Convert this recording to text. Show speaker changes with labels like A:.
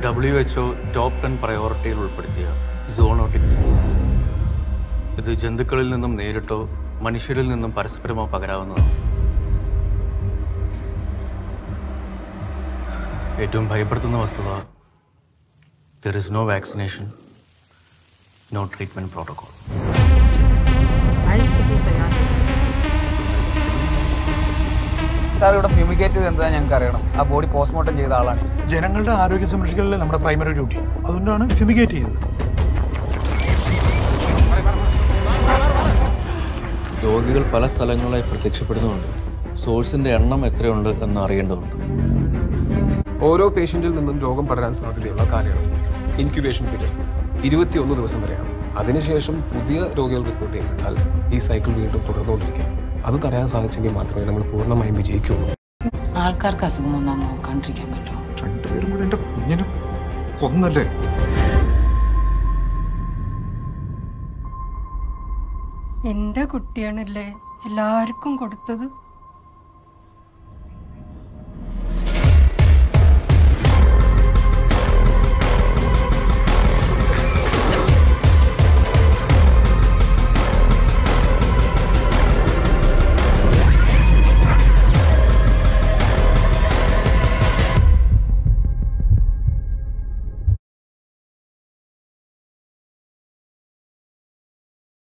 A: W H O top ten പ്രയോറിറ്റിയിൽ ഉൾപ്പെടുത്തിയ zoonotic disease ഇത് ജന്തുക്കളിൽ നിന്നും നേരിട്ടോ മനുഷ്യരിൽ നിന്നും പരസ്പരമോ പകരാവുന്നതാണ് ഏറ്റവും ഭയപ്പെടുത്തുന്ന വസ്തുത there is no vaccination no treatment protocol
B: sir ഇവിടെ ഫ്യൂമിഗേറ്റ് ചെയ്ത് എന്താ ഞങ്ങൾക്ക് അറിയണം ആ ബോഡി പോസ്റ്റ്മോർട്ടം ചെയ്ത ആളാണ്
C: ജനങ്ങളുടെ ആരോഗ്യം സംരക്ഷിക്കലല്ലേ നമ്മുടെ പ്രൈമറി ഡ്യൂട്ടി അതുകൊണ്ടാണ് ഫ്യൂമിഗേറ്റ് ചെയ്തത്
A: രോഗികൾ പല സ്ഥലങ്ങളിലായി പ്രത്യക്ഷപ്പെടുന്നുണ്ട് സോഴ്സിന്റെ എണ്ണം എത്രയുണ്ട് എന്ന് അറിയേണ്ടതുണ്ട്
D: ഓരോ പേഷ്യന്റിൽ നിന്നും രോഗം പടരാൻ സാധ്യതയുള്ള കാലയളവ് ഇൻക്യുബേഷൻ പീരീഡ് ഇരുപത്തിയൊന്ന് ദിവസം വരെയാണ് അതിനുശേഷം പുതിയ രോഗികൾ റിപ്പോർട്ട് ചെയ്യപ്പെട്ടാൽ ഈ സൈക്കിൾ വീണ്ടും തുടർന്നുകൊണ്ടിരിക്കും അത് തടയാൻ സാധിച്ചെങ്കിൽ മാത്രമേ നമ്മൾ പൂർണ്ണമായും വിജയിക്കുകയുള്ളൂ
E: ആൾക്കാർക്ക് അസുഖം വന്നാൽ നോക്കാണ്ടിരിക്കാൻ പറ്റുമോ
C: രണ്ടുപേരും കൂടെ എന്റെ കുഞ്ഞിനെ കൊന്നല്ലേ
F: എന്റെ കുട്ടിയാണല്ലേ എല്ലാവർക്കും കൊടുത്തത്